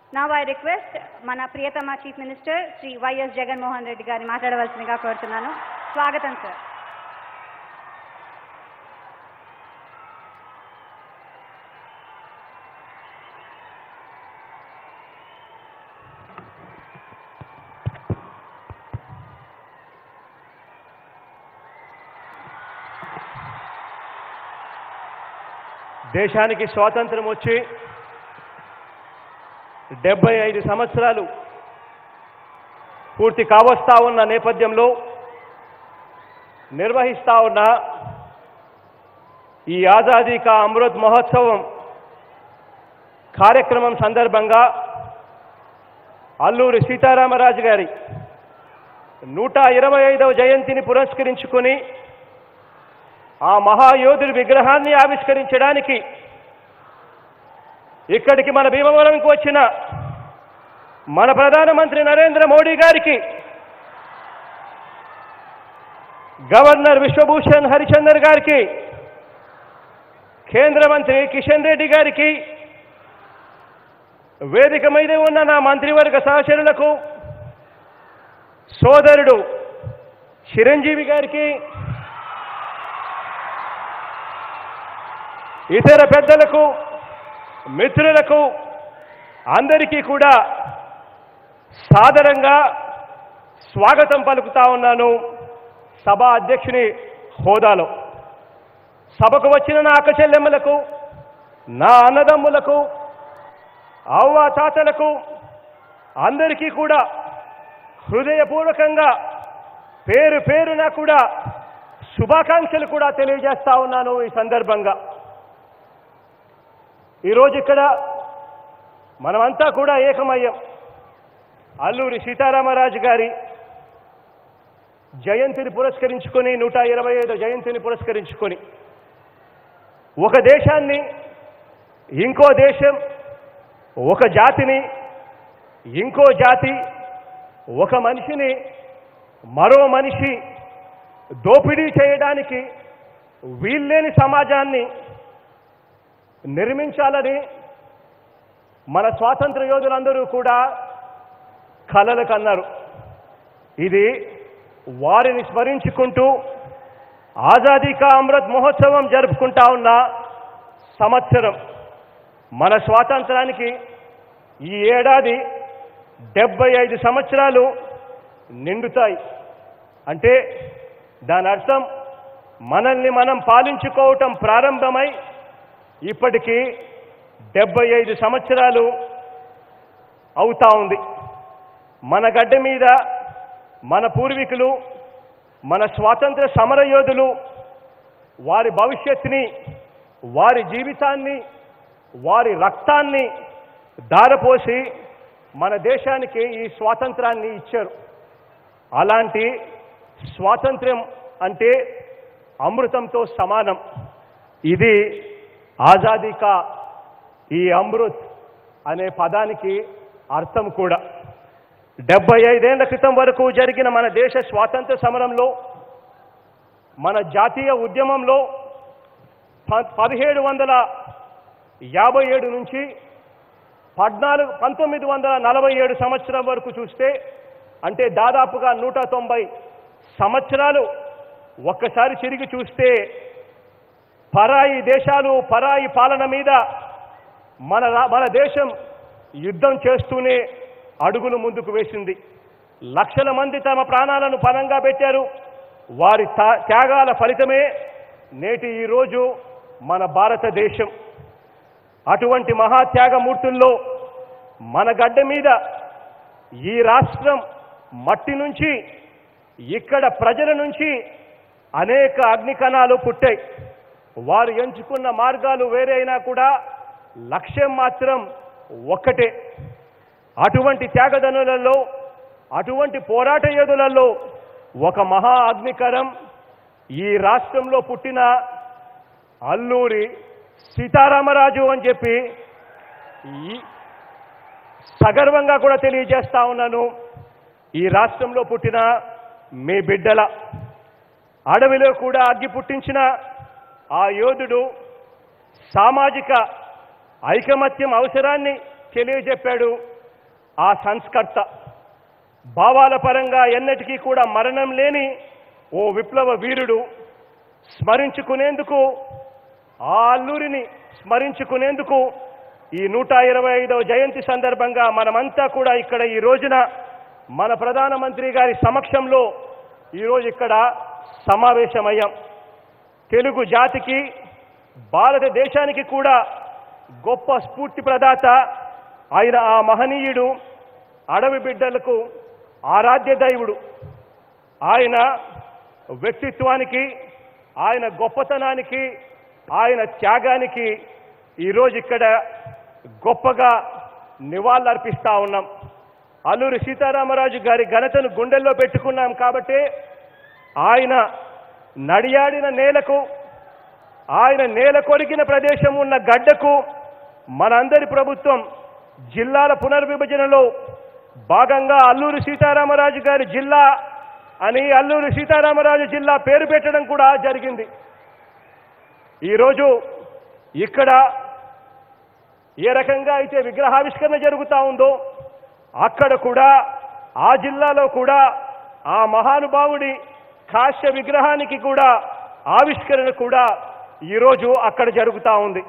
Now I request మన ప్రియతమ chief minister Shri Y S Jaganmohan Reddy గారిని మాట్లాడవలసిందిగా కోరుతున్నాను స్వాగతం సార్ దేశానికి స్వాతంత్రం వచ్చి డెబ్బై ఐదు సంవత్సరాలు పూర్తి కావస్తా ఉన్న నేపథ్యంలో నిర్వహిస్తా ఉన్న ఈ ఆజాదీ కా అమృత్ మహోత్సవం కార్యక్రమం సందర్భంగా అల్లూరి సీతారామరాజు గారి నూట ఇరవై ఐదవ జయంతిని పురస్కరించుకొని ఆ మహాయోధుడి విగ్రహాన్ని ఆవిష్కరించడానికి ఇక్కడికి మన భీమవరంకి వచ్చిన మన ప్రధానమంత్రి నరేంద్ర మోడీ గారికి గవర్నర్ విశ్వభూషణ్ హరిచందర్ గారికి కేంద్ర మంత్రి కిషన్ రెడ్డి గారికి వేదిక మీద ఉన్న నా మంత్రివర్గ సహచరులకు సోదరుడు చిరంజీవి గారికి ఇతర పెద్దలకు మిత్రులకు అందరికీ కూడా సాదరంగా స్వాగతం పలుకుతా ఉన్నాను సభ అధ్యక్షుని హోదాలో సభకు వచ్చిన నా అక్క చెల్లెమ్మలకు నా అన్నదమ్ములకు అవ్వ తాతలకు అందరికీ కూడా హృదయపూర్వకంగా పేరు పేరున కూడా శుభాకాంక్షలు కూడా తెలియజేస్తా ఉన్నాను ఈ సందర్భంగా ఈరోజు ఇక్కడ మనమంతా కూడా ఏకమయ్యాం అల్లూరి సీతారామరాజు గారి జయంతిని పురస్కరించుకొని నూట ఇరవై ఐదు జయంతిని పురస్కరించుకొని ఒక దేశాన్ని ఇంకో దేశం ఒక జాతిని ఇంకో జాతి ఒక మనిషిని మరో మనిషి దోపిడీ చేయడానికి వీల్లేని సమాజాన్ని నిర్మించాలని మన స్వాతంత్ర యోధులందరూ కూడా కలలు కన్నారు ఇది వారిని స్మరించుకుంటూ ఆజాదీ కా అమృత్ మహోత్సవం జరుపుకుంటా ఉన్న సంవత్సరం మన స్వాతంత్రానికి ఈ ఏడాది డెబ్బై ఐదు సంవత్సరాలు నిండుతాయి అంటే దాని అర్థం మనల్ని మనం పాలించుకోవటం ప్రారంభమై ఇప్పటికీ డెబ్బై ఐదు సంవత్సరాలు అవుతా ఉంది మన గడ్డ మీద మన పూర్వీకులు మన స్వాతంత్ర సమరయోధులు వారి భవిష్యత్తుని వారి జీవితాన్ని వారి రక్తాన్ని దారపోసి మన దేశానికి ఈ స్వాతంత్రాన్ని ఇచ్చారు అలాంటి స్వాతంత్ర్యం అంటే అమృతంతో సమానం ఇది ఆజాదీ కా ఈ అమృత్ అనే పదానికి అర్థం కూడా డెబ్బై ఐదేళ్ల క్రితం వరకు జరిగిన మన దేశ స్వాతంత్ర సమరంలో మన జాతీయ ఉద్యమంలో ప- పదిహేడు వందల యాభై ఏడు నుంచి పద్నాలుగు పంతొమ్మిది వందల నలభై ఏడు సంవత్సరం వరకు చూస్తే అంటే దాదాపుగా నూట తొంభై సంవత్సరాలు ఒక్కసారి తిరిగి చూస్తే పరాయి దేశాలు పరాయి పాలన మీద మన రా- మన దేశం యుద్ధం చేస్తూనే అడుగులు ముందుకు వేసింది లక్షల మంది తమ ప్రాణాలను పణంగా పెట్టారు వారి తా- త్యాగాల ఫలితమే నేటి ఈ రోజు మన భారతదేశం అటువంటి మహాత్యాగమూర్తుల్లో మన గడ్డ మీద ఈ రాష్ట్రం మట్టి నుంచి ఇక్కడ ప్రజల నుంచి అనేక అగ్నికణాలు పుట్టాయి వారు ఎంచుకున్న మార్గాలు వేరే అయినా కూడా లక్ష్యం మాత్రం ఒక్కటే అటువంటి త్యాగదనులలో అటువంటి పోరాట యోధులలో ఒక మహా అగ్నికరం ఈ రాష్ట్రంలో పుట్టిన అల్లూరి సీతారామరాజు అని చెప్పి ఈ సగర్వంగా కూడా తెలియజేస్తా ఉన్నాను ఈ రాష్ట్రంలో పుట్టిన మీ బిడ్డల అడవిలో కూడా అగ్గి పుట్టించిన ఆ యోధుడు సామాజిక ఐకమత్యం అవసరాన్ని తెలియజెప్పాడు ఆ సంస్కర్త భావాల పరంగా ఎన్నటికీ కూడా మరణం లేని ఓ విప్లవ వీరుడు స్మరించుకునేందుకు ఆ అల్లూరిని స్మరించుకునేందుకు ఈ నూట ఇరవై ఐదవ జయంతి సందర్భంగా మనమంతా కూడా ఇక్కడ ఈ రోజున మన ప్రధానమంత్రి గారి సమక్షంలో ఈరోజు ఇక్కడ సమావేశమయ్యాం తెలుగు జాతికి భారతదేశానికి కూడా గొప్ప స్ఫూర్తి ప్రదాత ఆయన ఆ మహనీయుడు అడవి బిడ్డలకు ఆరాధ్య దైవుడు ఆయన వ్యక్తిత్వానికి ఆయన గొప్పతనానికి ఆయన త్యాగానికి ఈరోజు ఇక్కడ గొప్పగా నివాళులర్పిస్తా ఉన్నాం అల్లూరి సీతారామరాజు గారి ఘనతను గుండెల్లో పెట్టుకున్నాం కాబట్టి ఆయన నడియాడిన నేలకు ఆయన నేల కొరిగిన ప్రదేశం ఉన్న గడ్డకు మనందరి ప్రభుత్వం జిల్లాల పునర్విభజనలో భాగంగా అల్లూరి సీతారామరాజు గారి జిల్లా అని అల్లూరి సీతారామరాజు జిల్లా పేరు పెట్టడం కూడా జరిగింది ఈరోజు ఇక్కడ ఏ రకంగా అయితే విగ్రహావిష్కరణ జరుగుతూ ఉందో అక్కడ కూడా ఆ జిల్లాలో కూడా ఆ మహానుభావుడి కాశ్య విగ్రహానికి కూడా ఆవిష్కరణ కూడా ఈరోజు అక్కడ జరుగుతూ ఉంది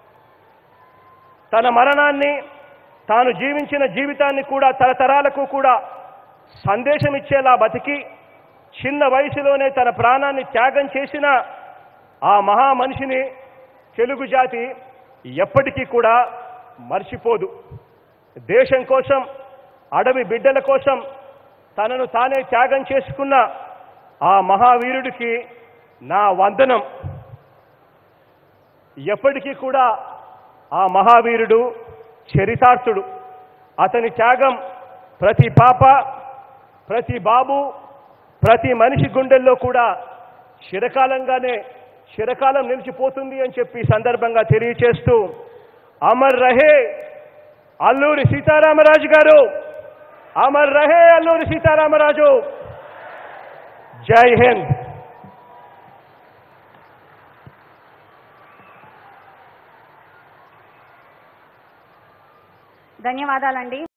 తన మరణాన్ని తాను జీవించిన జీవితాన్ని కూడా తరతరాలకు కూడా సందేశం ఇచ్చేలా బతికి చిన్న వయసులోనే తన ప్రాణాన్ని త్యాగం చేసిన ఆ మహా మనిషిని తెలుగు జాతి ఎప్పటికీ కూడా మర్చిపోదు దేశం కోసం అడవి బిడ్డల కోసం తనను తానే త్యాగం చేసుకున్న ఆ మహావీరుడికి నా వందనం ఎప్పటికీ కూడా ఆ మహావీరుడు చరితార్థుడు అతని త్యాగం ప్రతి పాప ప్రతి బాబు ప్రతి మనిషి గుండెల్లో కూడా చిరకాలంగానే చిరకాలం నిలిచిపోతుంది అని చెప్పి ఈ సందర్భంగా తెలియచేస్తూ అమర్ రహే అల్లూరి సీతారామరాజు గారు అమర్ రహే అల్లూరి సీతారామరాజు జై హింద్ ధన్యవాదాలండి